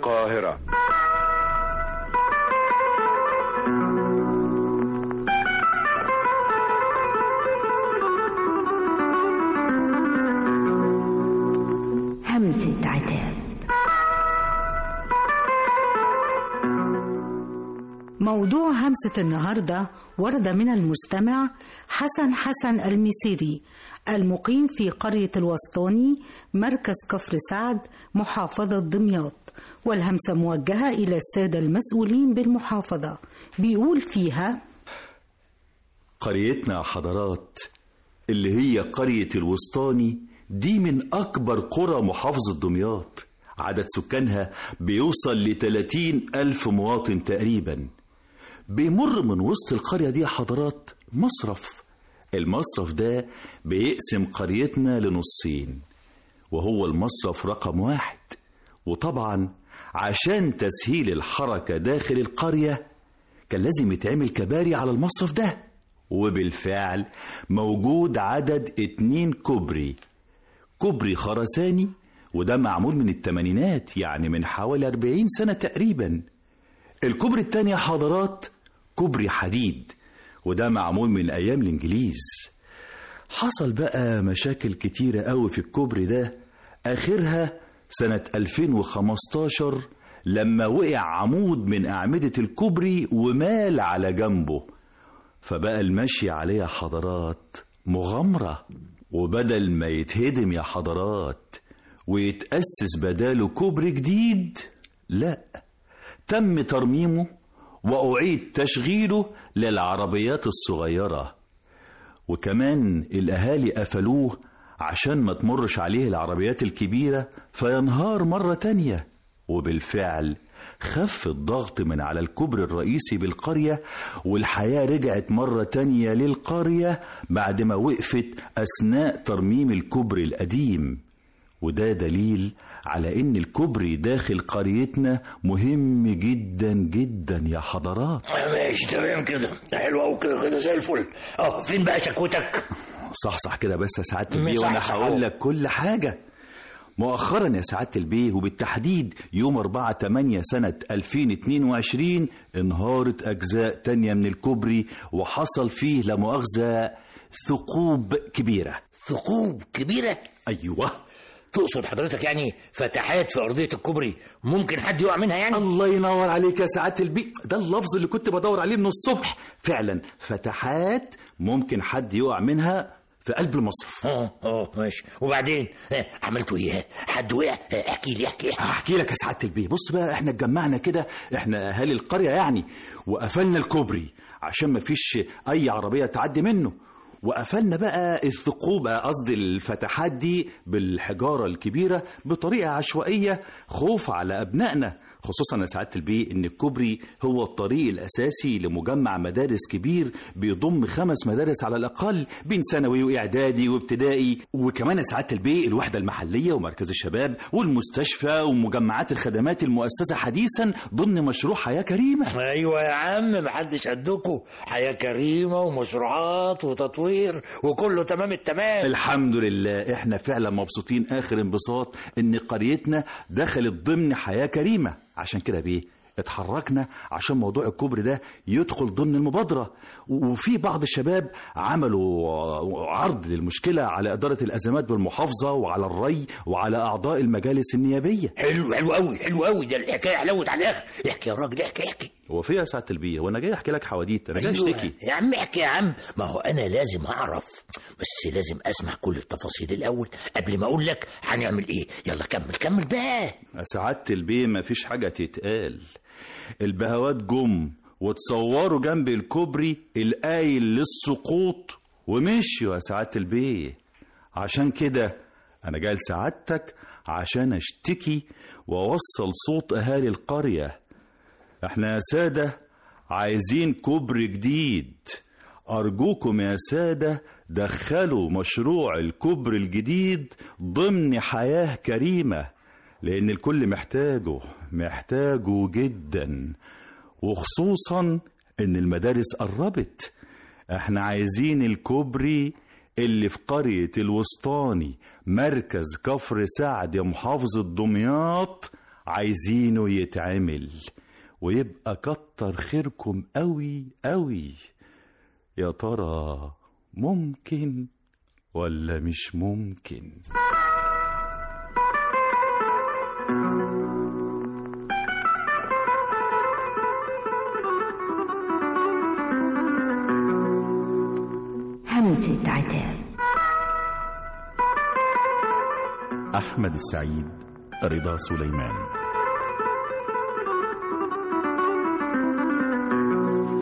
القاهرة همسة عتاب موضوع همسة النهاردة ورد من المستمع حسن حسن المسيري المقيم في قرية الوسطاني مركز كفر سعد محافظة دمياط والهمسة موجهة إلى السادة المسؤولين بالمحافظة بيقول فيها قريتنا يا حضرات اللي هي قرية الوسطاني دي من أكبر قرى محافظة دمياط عدد سكانها بيوصل ل 30 ألف مواطن تقريبا بيمر من وسط القرية دي يا حضرات مصرف المصرف ده بيقسم قريتنا لنصين وهو المصرف رقم واحد وطبعا عشان تسهيل الحركة داخل القرية كان لازم يتعمل كباري على المصرف ده وبالفعل موجود عدد اتنين كوبري كوبري خرساني وده معمول من التمانينات يعني من حوالي 40 سنة تقريبا الكوبري التاني يا حضرات كوبري حديد وده معمول من أيام الإنجليز حصل بقى مشاكل كتيرة قوي في الكوبري ده آخرها سنة 2015 لما وقع عمود من أعمدة الكوبري ومال على جنبه فبقى المشي عليه يا حضرات مغامرة وبدل ما يتهدم يا حضرات ويتأسس بداله كوبري جديد لا تم ترميمه وأعيد تشغيله للعربيات الصغيرة وكمان الأهالي قفلوه عشان ما تمرش عليه العربيات الكبيرة فينهار مرة تانية وبالفعل خف الضغط من على الكوبري الرئيسي بالقرية والحياة رجعت مرة تانية للقرية بعد ما وقفت أثناء ترميم الكوبري القديم وده دليل على ان الكوبري داخل قريتنا مهم جدا جدا يا حضرات ماشي تمام كده حلو قوي كده كده زي الفل اه فين بقى شكوتك صح صح كده بس يا سعاده مش البيه وانا صح صح هقول أهو. لك كل حاجه مؤخرا يا سعاده البيه وبالتحديد يوم 4 8 سنه 2022 انهارت اجزاء تانية من الكوبري وحصل فيه لا مؤاخذه ثقوب كبيره ثقوب كبيرة ايوه تقصد حضرتك يعني فتحات في أرضية الكوبري ممكن حد يقع منها يعني الله ينور عليك يا سعاده البيه ده اللفظ اللي كنت بدور عليه من الصبح فعلا فتحات ممكن حد يقع منها في قلب المصرف اه اه ماشي وبعدين آه، عملتوا ايه حد وقع آه، احكي لي احكي احكي هحكي لك يا سعاده البيه بص بقى احنا اتجمعنا كده احنا اهالي القريه يعني وقفلنا الكوبري عشان ما فيش اي عربيه تعدي منه وقفلنا بقى الثقوب قصدي الفتحات دي بالحجاره الكبيره بطريقه عشوائيه خوف على ابنائنا خصوصا يا سعاده البيه ان الكوبري هو الطريق الاساسي لمجمع مدارس كبير بيضم خمس مدارس على الاقل بين ثانوي واعدادي وابتدائي وكمان يا سعاده البيه الوحده المحليه ومركز الشباب والمستشفى ومجمعات الخدمات المؤسسه حديثا ضمن مشروع حياه كريمه ايوه يا عم محدش قدكم حياه كريمه ومشروعات وتطوير وكله تمام التمام الحمد لله احنا فعلا مبسوطين اخر انبساط ان قريتنا دخلت ضمن حياه كريمه عشان كده بيه اتحركنا عشان موضوع الكوبري ده يدخل ضمن المبادرة وفي بعض الشباب عملوا عرض للمشكلة على إدارة الأزمات بالمحافظة وعلى الري وعلى أعضاء المجالس النيابية حلو حلو قوي حلو قوي ده الحكايه حلوت على الاخر احكي يا راجل احكي احكي هو في يا سعادة البيه وانا جاي احكي لك حواديت انا جاي أيوة. اشتكي يا عم احكي يا عم ما هو انا لازم اعرف بس لازم اسمع كل التفاصيل الاول قبل ما اقول لك هنعمل ايه يلا كمل كمل بقى يا سعادة البيه مفيش حاجة تتقال البهوات جم وتصوروا جنب الكوبري القايل للسقوط ومشيوا يا سعادة البيه عشان كده أنا جاي لسعادتك عشان أشتكي وأوصل صوت أهالي القرية احنا يا سادة عايزين كوبري جديد أرجوكم يا سادة دخلوا مشروع الكوبري الجديد ضمن حياة كريمة لأن الكل محتاجه محتاجه جدا وخصوصا إن المدارس قربت احنا عايزين الكوبري اللي في قرية الوسطاني مركز كفر سعد محافظة دمياط عايزينه يتعمل ويبقى كتر خيركم قوي قوي يا ترى ممكن ولا مش ممكن همسة عتاب أحمد السعيد رضا سليمان